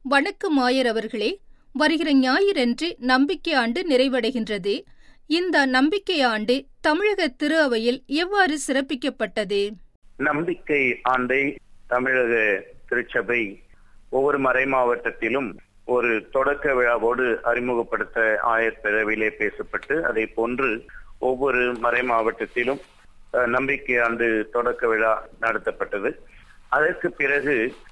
வணக்கம் மாயர் அவர்களே வருகிற ஞாயிறன்று நம்பிக்கை ஆண்டு நிறைவடைகின்றது இந்த நம்பிக்கை ஆண்டு தமிழக திரு அவையில் எவ்வாறு சிறப்பிக்கப்பட்டது நம்பிக்கை ஆண்டை தமிழக திருச்சபை ஒவ்வொரு மறை மாவட்டத்திலும் ஒரு தொடக்க விழாவோடு அறிமுகப்படுத்த ஆயர் பிறவிலே பேசப்பட்டு அதை போன்று ஒவ்வொரு மறை மாவட்டத்திலும் அஹ், நம்பிக்கை ஆண்டு தொடக்க விழா நடத்தப்பட்டது அதற்கு பிறகு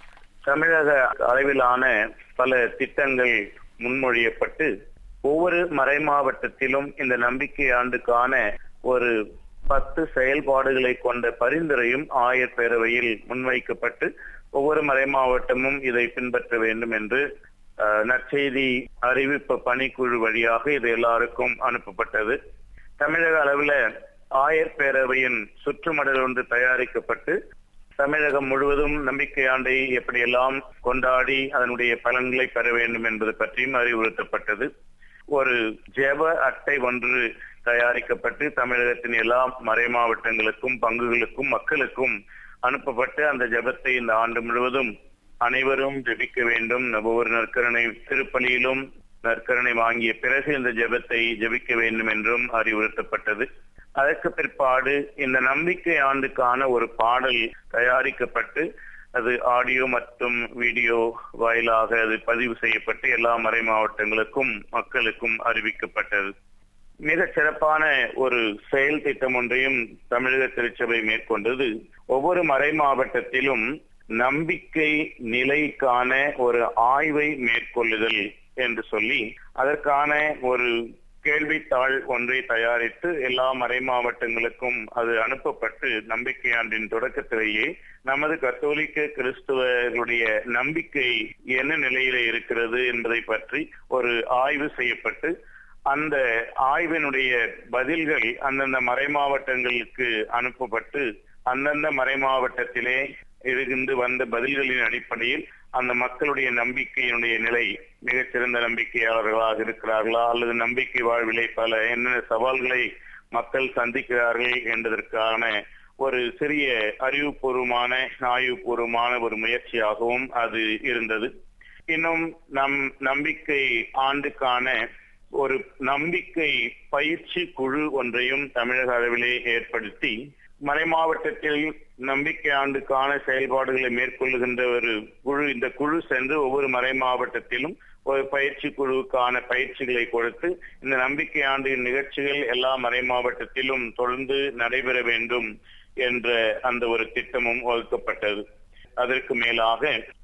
தமிழக அளவிலான பல திட்டங்கள் முன்மொழியப்பட்டு ஒவ்வொரு மறை மாவட்டத்திலும் இந்த நம்பிக்கை ஆண்டுக்கான ஒரு பத்து செயல்பாடுகளை கொண்ட பரிந்துரையும் ஆயர் பேரவையில் முன்வைக்கப்பட்டு ஒவ்வொரு மறை மாவட்டமும் இதை பின்பற்ற வேண்டும் என்று அஹ், நற்செய்தி அறிவிப்பு பணிக்குழு வழியாக இது எல்லாருக்கும் அனுப்பப்பட்டது தமிழக அளவில் ஆயர் பேரவையின் சுற்றுமடல் ஒன்று தயாரிக்கப்பட்டு தமிழகம் முழுவதும் நம்பிக்கை ஆண்டை எப்படியெல்லாம் கொண்டாடி அதனுடைய பலன்களை பெற வேண்டும் என்பது பற்றியும் அறிவுறுத்தப்பட்டது ஒரு ஜெப அட்டை ஒன்று தயாரிக்கப்பட்டு தமிழகத்தின் எல்லா மறை மாவட்டங்களுக்கும் பங்குகளுக்கும் மக்களுக்கும் அனுப்பப்பட்டு அந்த ஜெபத்தை இந்த ஆண்டு முழுவதும் அனைவரும் ஜெபிக்க வேண்டும் ஒவ்வொரு நற்கரணை திருப்பலியிலும் நற்கரணை வாங்கிய பிறகு இந்த ஜெபத்தை ஜெபிக்க வேண்டும் என்றும் அறிவுறுத்தப்பட்டது அதற்கு பிற்பாடு இந்த நம்பிக்கை ஆண்டுக்கான ஒரு பாடல் தயாரிக்கப்பட்டு அது ஆடியோ மற்றும் வீடியோ வாயிலாக அது பதிவு செய்யப்பட்டு எல்லா மறை மாவட்டங்களுக்கும் மக்களுக்கும் அறிவிக்கப்பட்டது மிக சிறப்பான ஒரு செயல் திட்டம் ஒன்றையும் தமிழக திருச்சபை மேற்கொண்டது ஒவ்வொரு மறை மாவட்டத்திலும் நம்பிக்கை நிலைக்கான ஒரு ஆய்வை மேற்கொள்ளுதல் என்று சொல்லி அதற்கான ஒரு கேள்வித்தாள் ஒன்றை தயாரித்து எல்லா மறை மாவட்டங்களுக்கும் அது அனுப்பப்பட்டு நம்பிக்கை ஆண்டின் தொடக்கத்திலேயே நமது கத்தோலிக்க கிறிஸ்துவர்களுடைய நம்பிக்கை என்ன நிலையில இருக்கிறது என்பதை பற்றி ஒரு ஆய்வு செய்யப்பட்டு அந்த ஆய்வினுடைய பதில்கள் அந்தந்த மறை மாவட்டங்களுக்கு அனுப்பப்பட்டு அந்தந்த மறை மாவட்டத்திலே இருந்து வந்த பதில்களின் அடிப்படையில் அந்த மக்களுடைய நம்பிக்கையினுடைய நிலை மிகச்சிறந்த நம்பிக்கையாளர்களாக இருக்கிறார்களா அல்லது நம்பிக்கை வாழ்விலே பல என்னென்ன சவால்களை மக்கள் சந்திக்கிறார்கள் என்பதற்கான ஒரு சிறிய அறிவுபூர்வமான ஆய்வுபூர்வமான ஒரு முயற்சியாகவும் அது இருந்தது இன்னும் நம் நம்பிக்கை ஆண்டுக்கான ஒரு நம்பிக்கை பயிற்சி குழு ஒன்றையும் தமிழக அளவிலே ஏற்படுத்தி மறை மாவட்டத்தில் நம்பிக்கை ஆண்டுக்கான செயல்பாடுகளை மேற்கொள்ளுகின்ற ஒரு குழு இந்த குழு சென்று ஒவ்வொரு மறை மாவட்டத்திலும் ஒரு பயிற்சி குழுவுக்கான பயிற்சிகளை கொடுத்து இந்த நம்பிக்கை ஆண்டின் நிகழ்ச்சிகள் எல்லா மறை மாவட்டத்திலும் தொடர்ந்து நடைபெற வேண்டும் என்ற அந்த ஒரு திட்டமும் வகுக்கப்பட்டது அதற்கு மேலாக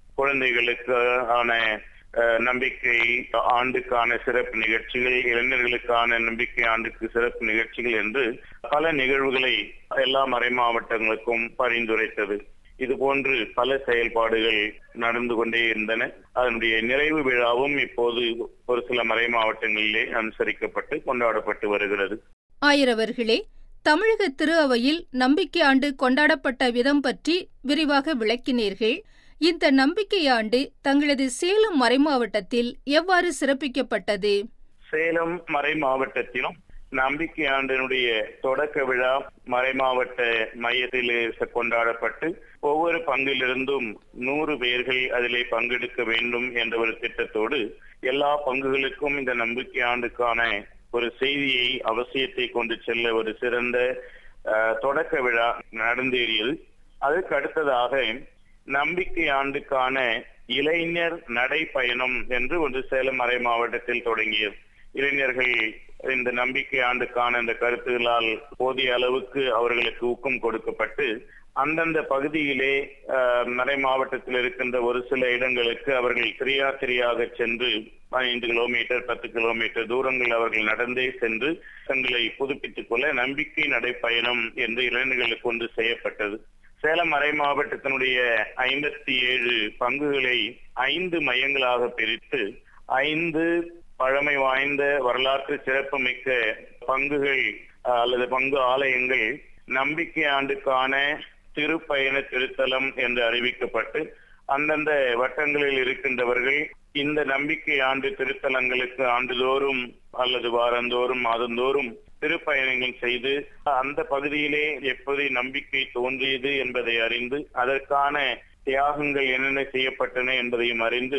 குழந்தைகளுக்கான அஹ், நம்பிக்கை ஆண்டுக்கான சிறப்பு நிகழ்ச்சிகள் இளைஞர்களுக்கான நம்பிக்கை ஆண்டுக்கு சிறப்பு நிகழ்ச்சிகள் என்று பல நிகழ்வுகளை எல்லா மறை மாவட்டங்களுக்கும் பரிந்துரைத்தது இது போன்று பல செயல்பாடுகள் நடந்து கொண்டே இருந்தன அதனுடைய நிறைவு விழாவும் இப்போது ஒரு சில மறை மாவட்டங்களிலே அனுசரிக்கப்பட்டு கொண்டாடப்பட்டு வருகிறது ஆயரவர்களே தமிழக திரு அவையில் நம்பிக்கை ஆண்டு கொண்டாடப்பட்ட விதம் பற்றி விரிவாக விளக்கினீர்கள் இந்த நம்பிக்கை ஆண்டு தங்களது சேலம் மறைமாவட்டத்தில் எவ்வாறு சிறப்பிக்கப்பட்டது சேலம் மறை மாவட்டத்திலும் நம்பிக்கை ஆண்டினுடைய தொடக்க விழா மறைமாவட்ட மையத்தில் கொண்டாடப்பட்டு ஒவ்வொரு பங்கிலிருந்தும் நூறு பேர்கள் அதிலே பங்கெடுக்க வேண்டும் என்ற ஒரு திட்டத்தோடு எல்லா பங்குகளுக்கும் இந்த நம்பிக்கை ஆண்டுக்கான ஒரு செய்தியை அவசியத்தை கொண்டு செல்ல ஒரு சிறந்த அஹ், தொடக்க விழா நடந்தேறியது அதற்கு அடுத்ததாக நம்பிக்கை ஆண்டுக்கான இளைஞர் நடைப்பயணம் என்று ஒன்று சேலம் மறை மாவட்டத்தில் தொடங்கியது இளைஞர்கள் இந்த நம்பிக்கை ஆண்டுக்கான இந்த கருத்துகளால் போதிய அளவுக்கு அவர்களுக்கு ஊக்கம் கொடுக்கப்பட்டு அந்தந்த பகுதியிலே அஹ், மறை மாவட்டத்தில் இருக்கின்ற ஒரு சில இடங்களுக்கு அவர்கள் திரியாத்திரியாக சென்று ஐந்து கிலோமீட்டர் பத்து கிலோமீட்டர் தூரங்கள் அவர்கள் நடந்தே சென்று தங்களை புதுப்பித்துக் கொள்ள நம்பிக்கை நடைப்பயணம் என்று இளைஞர்களுக்கு ஒன்று செய்யப்பட்டது சேலம் மறை மாவட்டத்தினுடைய ஐம்பத்தி ஏழு பங்குகளை ஐந்து மையங்களாக பிரித்து ஐந்து பழமை வாய்ந்த வரலாற்று சிறப்புமிக்க பங்குகள் அஹ், அல்லது பங்கு ஆலயங்கள் நம்பிக்கை ஆண்டுக்கான திருப்பயண திருத்தலம் என்று அறிவிக்கப்பட்டு அந்தந்த வட்டங்களில் இருக்கின்றவர்கள் இந்த நம்பிக்கை ஆண்டு திருத்தலங்களுக்கு ஆண்டுதோறும் அல்லது வாரந்தோறும் மாதந்தோறும் திருப்பயணங்கள் செய்து அந்த பகுதியிலே எப்படி நம்பிக்கை தோன்றியது என்பதை அறிந்து அதற்கான தியாகங்கள் என்னென்ன செய்யப்பட்டன என்பதையும் அறிந்து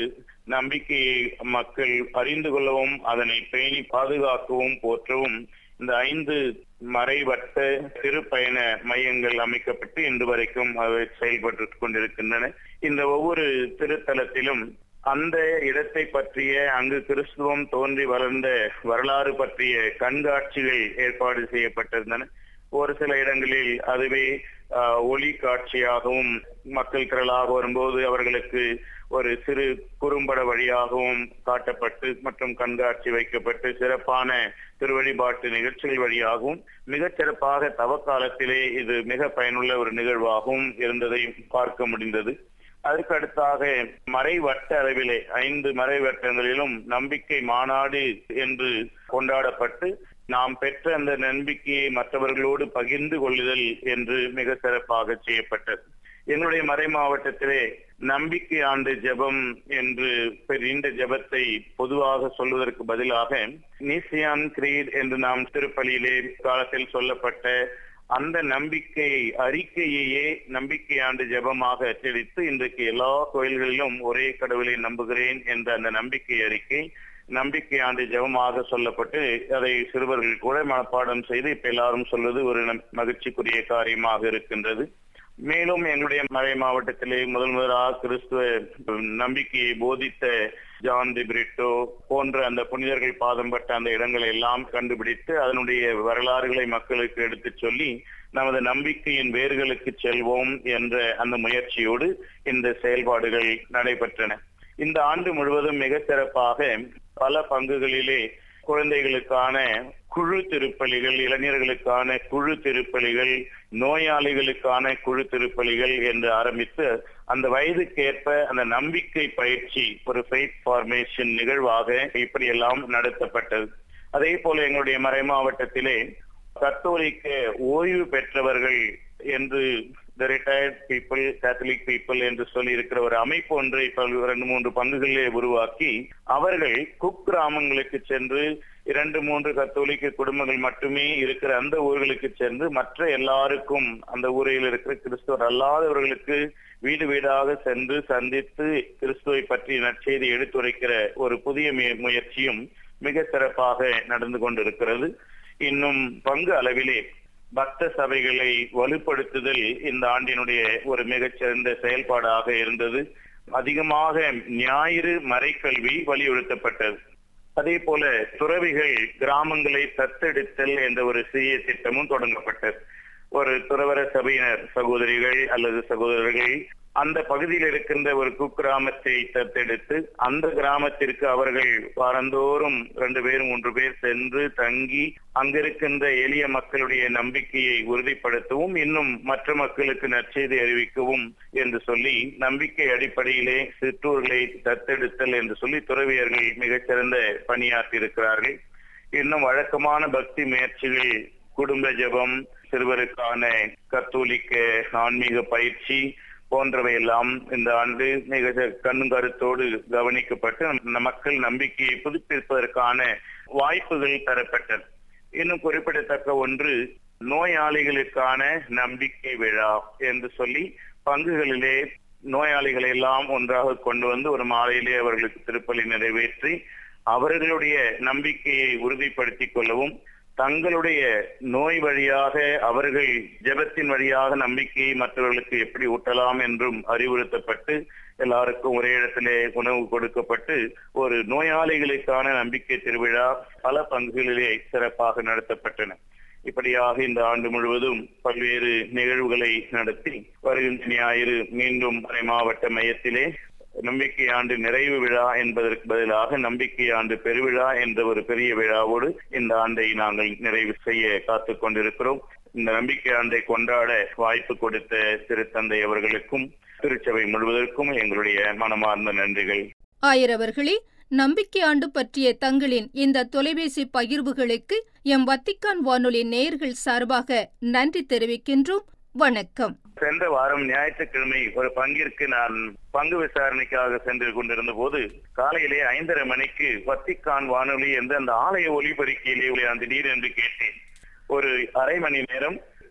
நம்பிக்கையை மக்கள் அறிந்து கொள்ளவும் அதனை பேணி பாதுகாக்கவும் போற்றவும் இந்த ஐந்து மறைவட்ட திருப்பயண மையங்கள் அமைக்கப்பட்டு இன்று வரைக்கும் அவை செயல்பட்டு கொண்டிருக்கின்றன இந்த ஒவ்வொரு திருத்தலத்திலும் அந்த இடத்தை பற்றிய அங்கு கிறிஸ்துவம் தோன்றி வளர்ந்த வரலாறு பற்றிய கண்காட்சிகள் ஏற்பாடு செய்யப்பட்டிருந்தன ஒரு சில இடங்களில் அதுவே ஒளி காட்சியாகவும் மக்கள் திரளாக வரும்போது அவர்களுக்கு ஒரு சிறு குறும்பட வழியாகவும் காட்டப்பட்டு மற்றும் கண்காட்சி வைக்கப்பட்டு சிறப்பான திருவழிபாட்டு நிகழ்ச்சிகள் வழியாகவும் மிகச் சிறப்பாக தவக்காலத்திலே இது மிக பயனுள்ள ஒரு நிகழ்வாகவும் இருந்ததை பார்க்க முடிந்தது அதற்கு அடுத்தாக மறைவட்ட அளவிலே ஐந்து மறைவட்டங்களிலும் நம்பிக்கை மாநாடு என்று கொண்டாடப்பட்டு நாம் பெற்ற அந்த நம்பிக்கையை மற்றவர்களோடு பகிர்ந்து கொள்ளுதல் என்று மிக சிறப்பாக செய்யப்பட்டது என்னுடைய மறை மாவட்டத்திலே நம்பிக்கை ஆண்டு ஜெபம் என்று இந்த ஜெபத்தை பொதுவாக சொல்வதற்கு பதிலாக நீசியான் கிரீட் என்று நாம் திருப்பலியிலே காலத்தில் சொல்லப்பட்ட அந்த நம்பிக்கை அறிக்கையையே நம்பிக்கை ஆண்டு ஜெபமாக அச்சடித்து இன்றைக்கு எல்லா கோயில்களிலும் ஒரே கடவுளை நம்புகிறேன் என்ற அந்த நம்பிக்கை அறிக்கை நம்பிக்கை ஆண்டு ஜெபமாக சொல்லப்பட்டு அதை சிறுவர்கள் கூட மனப்பாடம் செய்து இப்ப எல்லாரும் சொல்வது ஒரு மகிழ்ச்சிக்குரிய காரியமாக இருக்கின்றது மேலும் எங்களுடைய மறை மாவட்டத்திலே முதல் முதலாக கிறிஸ்துவ நம்பிக்கையை போதித்த ஜான் தி பிரிட்டோ போன்ற அந்த புனிதர்கள் பாதம் பட்ட அந்த இடங்களை எல்லாம் கண்டுபிடித்து அதனுடைய வரலாறுகளை மக்களுக்கு எடுத்து சொல்லி நமது நம்பிக்கையின் வேர்களுக்கு செல்வோம் என்ற அந்த முயற்சியோடு இந்த செயல்பாடுகள் நடைபெற்றன இந்த ஆண்டு முழுவதும் மிக சிறப்பாக பல பங்குகளிலே குழந்தைகளுக்கான குழு திருப்பலிகள் இளைஞர்களுக்கான குழு திருப்பலிகள் நோயாளிகளுக்கான குழு திருப்பலிகள் என்று ஆரம்பித்து அந்த வயதுக்கேற்ப அந்த நம்பிக்கை பயிற்சி ஒரு ஃபெய்த் ஃபார்மேஷன் நிகழ்வாக இப்படி எல்லாம் நடத்தப்பட்டது அதே போல எங்களுடைய மறை மாவட்டத்திலே கத்தோலிக்க ஓய்வு பெற்றவர்கள் என்று the retired people Catholic people என்று சொல்லி இருக்கிற ஒரு அமைப்பு ஒன்றை இப்ப இரண்டு மூன்று பங்குகளிலே உருவாக்கி அவர்கள் குக் கிராமங்களுக்கு சென்று இரண்டு மூன்று கத்தோலிக்க குடும்பங்கள் மட்டுமே இருக்கிற அந்த ஊர்களுக்கு சென்று மற்ற எல்லாருக்கும் அந்த ஊரில் இருக்கிற கிறிஸ்துவர் அல்லாதவர்களுக்கு வீடு வீடாக சென்று சந்தித்து கிறிஸ்துவை பற்றி நற்செய்தி எடுத்துரைக்கிற ஒரு புதிய முயற்சியும் மிக சிறப்பாக நடந்து கொண்டிருக்கிறது இன்னும் பங்கு அளவிலே பக்த சபைகளை வலுப்படுத்துதல் இந்த ஆண்டினுடைய ஒரு மிகச்சிறந்த செயல்பாடாக இருந்தது அதிகமாக ஞாயிறு மறைக்கல்வி வலியுறுத்தப்பட்டது அதே போல துறவிகள் கிராமங்களை தத்தெடுத்தல் என்ற ஒரு சிறிய திட்டமும் தொடங்கப்பட்டது ஒரு துறவர சபையினர் சகோதரிகள் அல்லது சகோதரர்கள் அந்த பகுதியில் இருக்கின்ற ஒரு குக்கிராமத்தை தத்தெடுத்து அந்த கிராமத்திற்கு அவர்கள் வாரந்தோறும் ரெண்டு பேர் மூன்று பேர் சென்று தங்கி அங்கிருக்கின்ற எளிய மக்களுடைய நம்பிக்கையை உறுதிப்படுத்தவும் இன்னும் மற்ற மக்களுக்கு நற்செய்தி அறிவிக்கவும் என்று சொல்லி நம்பிக்கை அடிப்படையிலே சிற்றூர்களை தத்தெடுத்தல் என்று சொல்லி துறவியர்கள் மிகச்சிறந்த பணியாற்றி இருக்கிறார்கள் இன்னும் வழக்கமான பக்தி முயற்சிகள் குடும்ப ஜபம் சிறுவருக்கான கத்தோலிக்க ஆன்மீக பயிற்சி போன்றவை எல்லாம் இந்த ஆண்டு மிக கண்ணும் கருத்தோடு கவனிக்கப்பட்டு மக்கள் நம்பிக்கையை புதுப்பிப்பதற்கான வாய்ப்புகள் தரப்பட்டது இன்னும் குறிப்பிடத்தக்க ஒன்று நோயாளிகளுக்கான நம்பிக்கை விழா என்று சொல்லி பங்குகளிலே நோயாளிகளை எல்லாம் ஒன்றாக கொண்டு வந்து ஒரு மாலையிலே அவர்களுக்கு திருப்பலி நிறைவேற்றி அவர்களுடைய நம்பிக்கையை உறுதிப்படுத்திக் கொள்ளவும் தங்களுடைய நோய் வழியாக அவர்கள் ஜெபத்தின் வழியாக நம்பிக்கையை மற்றவர்களுக்கு எப்படி ஊட்டலாம் என்றும் அறிவுறுத்தப்பட்டு எல்லாருக்கும் ஒரே இடத்திலே உணவு கொடுக்கப்பட்டு ஒரு நோயாளிகளுக்கான நம்பிக்கை திருவிழா பல பங்குகளிலே சிறப்பாக நடத்தப்பட்டன இப்படியாக இந்த ஆண்டு முழுவதும் பல்வேறு நிகழ்வுகளை நடத்தி வருகின்ற ஞாயிறு மீண்டும் மாவட்ட மையத்திலே நம்பிக்கை ஆண்டு நிறைவு விழா என்பதற்கு பதிலாக நம்பிக்கை ஆண்டு பெருவிழா என்ற ஒரு பெரிய விழாவோடு இந்த ஆண்டை நாங்கள் நிறைவு செய்ய காத்துக் கொண்டிருக்கிறோம் இந்த நம்பிக்கை ஆண்டை கொண்டாட வாய்ப்பு கொடுத்த திருத்தந்தை அவர்களுக்கும் திருச்சபை முழுவதற்கும் எங்களுடைய மனமார்ந்த நன்றிகள் ஆயிரவர்களே நம்பிக்கை ஆண்டு பற்றிய தங்களின் இந்த தொலைபேசி பகிர்வுகளுக்கு எம் வத்திக்கான் வானொலி நேயர்கள் சார்பாக நன்றி தெரிவிக்கின்றோம் வணக்கம் சென்ற வாரம் ஞாயிற்றுக்கிழமை ஒரு பங்கிற்கு நான் பங்கு விசாரணைக்காக சென்று கொண்டிருந்த போது காலையிலே ஐந்தரை மணிக்கு வத்திக்கான் வானொலி என்ற அந்த ஆலய ஒலிபெருக்கியிலே அந்த திடீர் என்று கேட்டேன் ஒரு அரை மணி நேரம்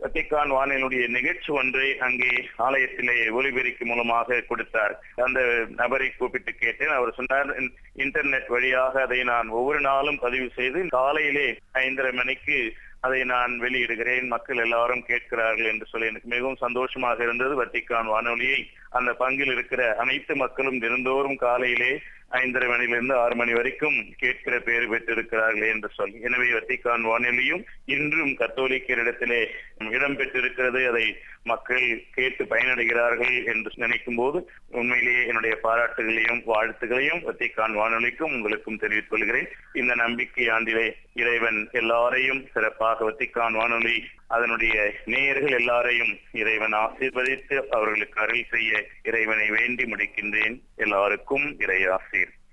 வத்திக்கான் வானிலுடைய நிகழ்ச்சி ஒன்றை அங்கே ஆலயத்திலே ஒலிபெருக்கி மூலமாக கொடுத்தார் அந்த நபரை கூப்பிட்டு கேட்டேன் அவர் சொன்னார் இன்டர்நெட் வழியாக அதை நான் ஒவ்வொரு நாளும் பதிவு செய்து காலையிலே ஐந்தரை மணிக்கு அதை நான் வெளியிடுகிறேன் மக்கள் எல்லாரும் கேட்கிறார்கள் என்று சொல்லி எனக்கு மிகவும் சந்தோஷமாக இருந்தது வத்திக்கான் வானொலியை அந்த பங்கில் இருக்கிற அனைத்து மக்களும் தினந்தோறும் காலையிலே ஐந்தரை மணியிலிருந்து ஆறு மணி வரைக்கும் கேட்கிற பேர் பெற்றிருக்கிறார்கள் என்று சொல்லி எனவே வத்திக்கான் வானொலியும் இன்றும் கத்தோலிக்கரிடத்திலே இடம் பெற்றிருக்கிறது அதை மக்கள் கேட்டு பயனடைகிறார்கள் என்று நினைக்கும் போது உண்மையிலேயே என்னுடைய பாராட்டுகளையும் வாழ்த்துகளையும் வத்திக்கான் வானொலிக்கும் உங்களுக்கும் தெரிவித்துக் கொள்கிறேன் இந்த நம்பிக்கை ஆண்டிலே இறைவன் எல்லாரையும் சிறப்பாக வத்திக்கான் வானொலி அதனுடைய நேயர்கள் எல்லாரையும் இறைவன் ஆசீர்வதித்து அவர்களுக்கு அருள் செய்ய இறைவனை வேண்டி முடிக்கின்றேன் எல்லாருக்கும் இறை ஆசீர்